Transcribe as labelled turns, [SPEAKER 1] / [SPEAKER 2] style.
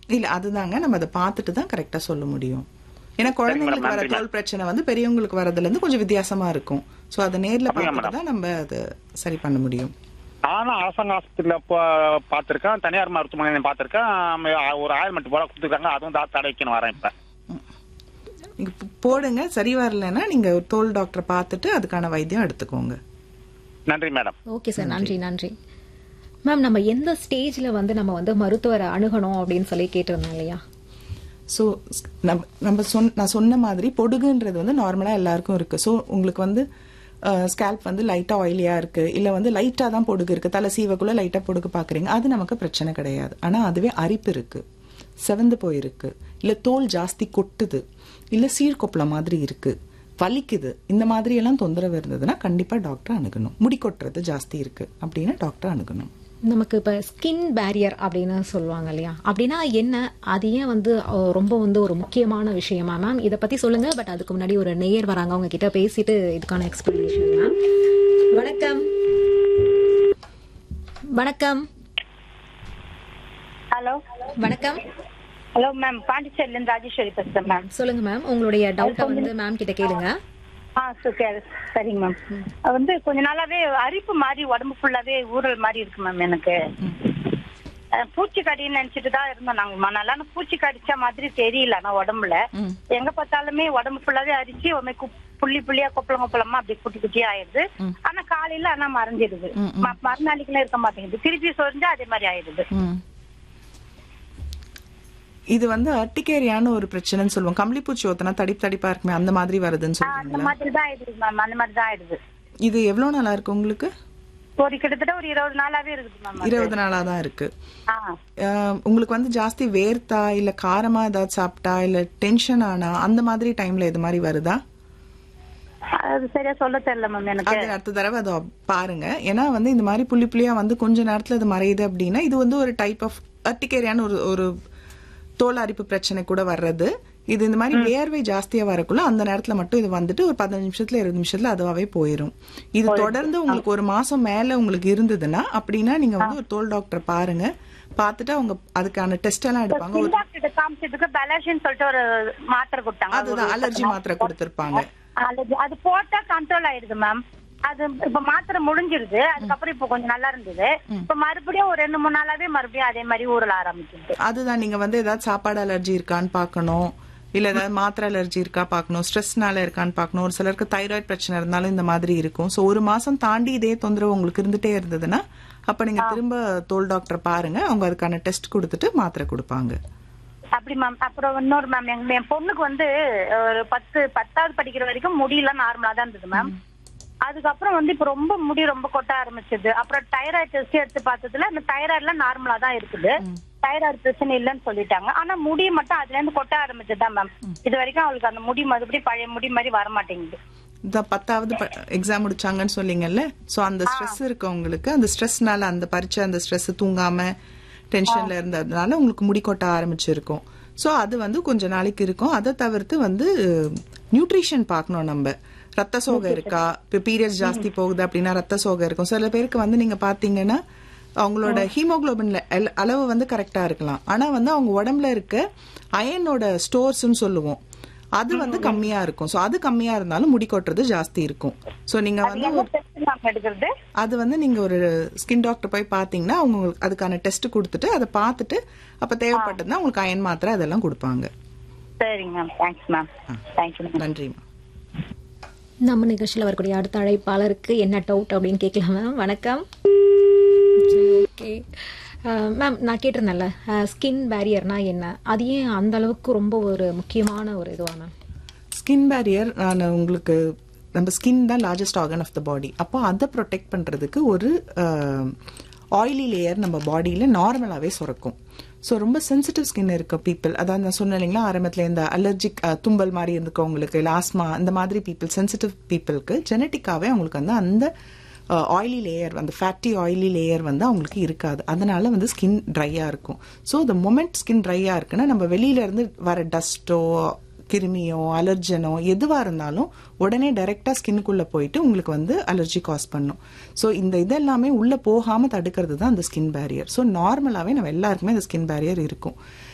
[SPEAKER 1] இல்ல அதுதாங்க நம்ம அதை பார்த்துட்டு தான் கரெக்டா சொல்ல முடியும் ஏன்னா குழந்தைங்களுக்கு வர
[SPEAKER 2] நன்றி,
[SPEAKER 1] தோல் பிரச்சனை வந்து பெரியவங்களுக்கு வரதுல இருந்து கொஞ்சம் வித்தியாசமா இருக்கும் சோ அதை நேர்ல பார்த்துட்டு தான் நம்ம அதை சரி பண்ண முடியும்
[SPEAKER 2] நானும் அரசாங்க ஆஸ்பத்திரியில பார்த்துருக்கேன் தனியார் மருத்துவமனை பார்த்துருக்கேன் ஒரு ஆயில்மெண்ட் போல கொடுத்துருக்காங்க அதுவும் தான் தடை வைக்கணும் வரேன் இப்ப
[SPEAKER 1] நீங்க போ- போடுங்க சரி வரலைன்னா நீங்க ஒரு தோல் டாக்டரை பார்த்துட்டு அதுக்கான வைத்தியம் எடுத்துக்கோங்க
[SPEAKER 2] நன்றி மேடம்
[SPEAKER 3] ஓகே சார் நன்றி நன்றி மேம் நம்ம எந்த ஸ்டேஜ்ல வந்து நம்ம வந்து மருத்துவரை அணுகணும் அப்படின்னு சொல்லி கேட்டிருந்தோம் இல்லையா
[SPEAKER 1] ஸோ நம்ம நம்ம சொன்ன நான் சொன்ன மாதிரி பொடுகுன்றது வந்து நார்மலாக எல்லாருக்கும் இருக்கு ஸோ உங்களுக்கு வந்து ஸ்கேல்ப் வந்து லைட்டாக ஆயிலியாக இருக்கு இல்லை வந்து லைட்டாக தான் பொடுகு இருக்கு தலை சீவக்குள்ள லைட்டாக பொடுகு பார்க்குறீங்க அது நமக்கு பிரச்சனை கிடையாது ஆனால் அதுவே அரிப்பு இருக்கு செவந்து போயிருக்கு இல்லை தோல் ஜாஸ்தி கொட்டுது இல்லை சீர்கொப்பள மாதிரி இருக்கு வலிக்குது இந்த மாதிரி எல்லாம் தொந்தரவு இருந்ததுன்னா கண்டிப்பாக டாக்டர் அணுகணும் முடி கொட்டுறது ஜாஸ்தி இருக்கு அப்படின்னா டாக்டர் அணுகணும்
[SPEAKER 3] நமக்கு இப்ப ஸ்கின் பேரியர் அப்படின்னு சொல்லுவாங்க இல்லையா அப்படின்னா என்ன அது ஏன் வந்து அஹ், ரொம்ப வந்து ஒரு முக்கியமான விஷயமா மேம் இத பத்தி சொல்லுங்க பட் அதுக்கு முன்னாடி ஒரு நேயர் வராங்க அவங்க கிட்ட பேசிட்டு இதுக்கான எக்ஸ்பிளனேஷன் மேம் வணக்கம் வணக்கம்
[SPEAKER 4] ஹலோ
[SPEAKER 3] வணக்கம்
[SPEAKER 4] ஹலோ மேம் பாண்டிச்சேரில இருந்து ராஜேஸ்வரி பேசுறேன் மேம்
[SPEAKER 3] சொல்லுங்க மேம் உங்களுடைய டவுட்டை வந்து மேம் கிட்ட கேளுங்க
[SPEAKER 4] ஆ சூப்பர் சரிங்க மேம் அது வந்து கொஞ்ச நாளாவே அரிப்பு மாதிரி உடம்பு ஃபுல்லாவே ஊறல் மாதிரி இருக்கு மேம் எனக்கு அஹ், பூச்சி கடின்னு நினைச்சிட்டு தான் இருந்தோம் நாங்க நல்லா பூச்சி கடிச்ச மாதிரி தெரியல ஆனா உடம்புல எங்க பார்த்தாலுமே உடம்பு ஃபுல்லாவே அரிச்சு உடனே குப்- புள்ளி புள்ளியா கொப்பளம் கொப்பளமா அப்படி குட்டி குட்டியா ஆயிடுது ஆனா காலையில ஆனா மறைஞ்சிடுது ம- மறுநாளைக்குலாம் இருக்க மாட்டேங்குது திருப்பி சொரிஞ்சா அதே மாதிரி ஆயிடுது
[SPEAKER 1] இது வந்து அட்டிகேரியான ஒரு பிரச்சனைன்னு சொல்லுவோம் கம்பளிப்பூச்சி ஓத்தனா தடிப்பு தடிப்பா இருக்குமே அந்த மாதிரி வருதுன்னு
[SPEAKER 4] ஆ, அந்த
[SPEAKER 1] சொல்றீங்களா
[SPEAKER 4] மாதிரி தான் ஆயிடுது மேம் அந்த மாதிரி தான் ஆயிடுது
[SPEAKER 1] இது எவ்வளவு நாளா இருக்கு உங்களுக்கு
[SPEAKER 4] ஒரு கிட்டத்தட்ட ஒரு இருபது நாளாவே இருக்குது மேம் அது.
[SPEAKER 1] இருபது நாளா தான் இருக்கு
[SPEAKER 4] ஆ
[SPEAKER 1] ஆஹ் உங்களுக்கு வந்து ஜாஸ்தி வேர்த்தா இல்ல காரமா ஏதாவது சாப்பிட்டா இல்ல டென்ஷன் ஆனா அந்த மாதிரி டைம்ல இது மாதிரி வருதா
[SPEAKER 4] அது சரியா சொல்ல தெரியல மேம் எனக்கு
[SPEAKER 1] அது அடுத்த தடவை அதை பாருங்க ஏன்னா வந்து இந்த மாதிரி புள்ளி புள்ளியா வந்து கொஞ்ச நேரத்துல இது மறையுது அப்படின்னா இது வந்து ஒரு டைப் ஆஃப் அட்டிகேரியான ஒரு ஒரு தோல் அரிப்பு பிரச்சனை கூட வர்றது இது இந்த மாதிரி வேர்வை ஜாஸ்தியா வரக்குள்ள அந்த நேரத்துல மட்டும் இது வந்துட்டு ஒரு பதினஞ்சு நிமிஷத்துல இருபது நிமிஷத்துல அதுவாவே போயிடும் இது தொடர்ந்து உங்களுக்கு ஒரு மாசம் மேல உங்களுக்கு இருந்ததுன்னா அப்படின்னா நீங்க வந்து ஒரு தோல் டாக்டர் பாருங்க பார்த்துட்டு அவங்க அதுக்கான டெஸ்ட் எல்லாம் எடுப்பாங்க ஒரு
[SPEAKER 4] டாக்டர் காமிச்சதுக்கு பெலாஷின்னு சொல்லிட்டு ஒரு மாத்திரை கொடுத்தாங்க
[SPEAKER 1] அதுதான் அலர்ஜி மாத்திரை கொடுத்திருப்பாங்க
[SPEAKER 4] allergy. அது போட்டா கண்ட்ரோல் ஆயிடுது மேம் அது இப்ப மாத்திரை முடிஞ்சிருது அதுக்கப்புறம் இப்ப கொஞ்சம் நல்லா இருந்தது இப்ப மறுபடியும் ஒரு ரெண்டு மூணு நாளாவே மறுபடியும் அதே மாதிரி ஊறல ஆரம்பிச்சிருது
[SPEAKER 1] அதுதான் நீங்க வந்து ஏதாவது சாப்பாடு அலர்ஜி இருக்கான்னு பார்க்கணும் இல்ல ஏதாவது மாத்திரை அலர்ஜி இருக்கா பார்க்கணும் ஸ்ட்ரெஸ்னால இருக்கான்னு பார்க்கணும் ஒரு சிலருக்கு தைராய்டு பிரச்சனை இருந்தாலும் இந்த மாதிரி இருக்கும் சோ ஒரு மாசம் தாண்டி இதே தொந்தரவு உங்களுக்கு இருந்துட்டே இருந்ததுன்னா அப்ப நீங்க திரும்ப தோல் டாக்டர் பாருங்க அவங்க அதுக்கான டெஸ்ட் கொடுத்துட்டு மாத்திரை கொடுப்பாங்க
[SPEAKER 4] அப்படி மேம் அப்புறம் இன்னொரு மேம் எங்க என் பொண்ணுக்கு வந்து ஒரு பத்து பத்தாவது படிக்கிற வரைக்கும் முடியெல்லாம் நார்மலா தான் இருந்தது மேம் அதுக்கப்புறம் வந்து இப்ப ரொம்ப முடி ரொம்ப கொட்ட ஆரம்பிச்சது அப்புறம் தைராய்டு டெஸ்ட் எடுத்து பார்த்ததுல அந்த தைராய்டுலாம் நார்மலா தான் இருக்குது தைராய்டு பிரச்சனை இல்லைன்னு சொல்லிட்டாங்க ஆனா முடி மட்டும் அதுல இருந்து கொட்ட ஆரம்பிச்சதுதான் மேம் இது வரைக்கும் அவளுக்கு அந்த முடி மறுபடியும் பழைய முடி மாதிரி வர மாட்டேங்குது
[SPEAKER 1] இந்த பத்தாவது எக்ஸாம் முடிச்சாங்கன்னு சொன்னீங்கல்ல சோ அந்த ஸ்ட்ரெஸ் இருக்கு உங்களுக்கு அந்த ஸ்ட்ரெஸ்னால அந்த பரீட்சை அந்த ஸ்ட்ரெஸ் தூங்காம டென்ஷன்ல இருந்ததுனால உங்களுக்கு முடி கொட்ட ஆரம்பிச்சிருக்கும் சோ அது வந்து கொஞ்ச நாளைக்கு இருக்கும் அதை தவிர்த்து வந்து நியூட்ரிஷன் பார்க்கணும் நம்ம ரத்த சோகை இருக்கா இப்போ பீரியட்ஸ் ஜாஸ்தி போகுது அப்படின்னா ரத்த சோகை இருக்கும் சில பேருக்கு வந்து நீங்க பாத்தீங்கன்னா அவங்களோட ஹீமோகுளோபின் அளவு வந்து கரெக்டா இருக்கலாம் ஆனா வந்து அவங்க உடம்புல இருக்க அயனோட ஸ்டோர்ஸ்னு சொல்லுவோம் அது வந்து கம்மியா இருக்கும் சோ அது கம்மியா இருந்தாலும் முடி கொட்டுறது ஜாஸ்தி இருக்கும் சோ நீங்க வந்து
[SPEAKER 4] என்ன
[SPEAKER 1] ஒரு-
[SPEAKER 4] டெஸ்ட் மேம் எடுக்கிறது
[SPEAKER 1] அது வந்து நீங்க ஒரு ஸ்கின் டாக்டர் போய் பாத்தீங்கன்னா அவங்க உங்களுக்கு அதுக்கான டெஸ்ட் கொடுத்துட்டு அதை பார்த்துட்டு அப்ப தேவைப்பட்டதுன்னா உங்களுக்கு அயன் மாத்திரை அதெல்லாம் கொடுப்பாங்க
[SPEAKER 4] சரிங்க ma'am thanks ma'am thank you ma'am
[SPEAKER 1] நன்றிம்மா
[SPEAKER 3] நம்ம நிகழ்ச்சியில் வரக்கூடிய அடுத்த அழைப்பாளருக்கு என்ன டவுட் அப்படின்னு கேட்கலாம் மேம் வணக்கம் ஓகே மேம் நான் கேட்டிருந்தேன்ல ஸ்கின் பேரியர்னா என்ன அது ஏன் அந்த அளவுக்கு ரொம்ப ஒரு முக்கியமான ஒரு இதுவா மேம்
[SPEAKER 1] ஸ்கின் பேரியர் நான் உங்களுக்கு நம்ம ஸ்கின் தான் largest organ of the body அப்போ அதை ப்ரொடெக்ட் பண்றதுக்கு ஒரு ஆயிலி லேயர் நம்ம பாடியில நார்மலாவே சுரக்கும் ஸோ ரொம்ப சென்சிட்டிவ் ஸ்கின் இருக்க பீப்புள் அதாவது நான் சொன்னேன் இல்லைங்களா ஆரம்பத்தில் இந்த அலர்ஜிக் தும்பல் மாதிரி இருக்கவங்களுக்கு இல்லை ஆஸ்மா இந்த மாதிரி பீப்புள் சென்சிட்டிவ் பீப்புளுக்கு ஜெனட்டிக்காவே அவங்களுக்கு வந்து அந்த ஆயிலி லேயர் அந்த ஃபேட்டி ஆயிலி லேயர் வந்து அவங்களுக்கு இருக்காது அதனால வந்து ஸ்கின் ட்ரையாக இருக்கும் ஸோ த மொமெண்ட் ஸ்கின் ட்ரையாக இருக்குன்னா நம்ம வெளியில இருந்து வர டஸ்ட்டோ கிருமியோ அலர்ஜனோ எதுவாக இருந்தாலும் உடனே டைரெக்டாக ஸ்கின்னுக்குள்ளே போயிட்டு உங்களுக்கு வந்து அலர்ஜி காஸ் பண்ணும் ஸோ இந்த இதெல்லாமே உள்ளே போகாமல் தடுக்கிறது தான் அந்த ஸ்கின் பேரியர் ஸோ நார்மலாகவே நம்ம எல்லாருக்குமே இந்த ஸ்கின் பேரியர் இருக்கும்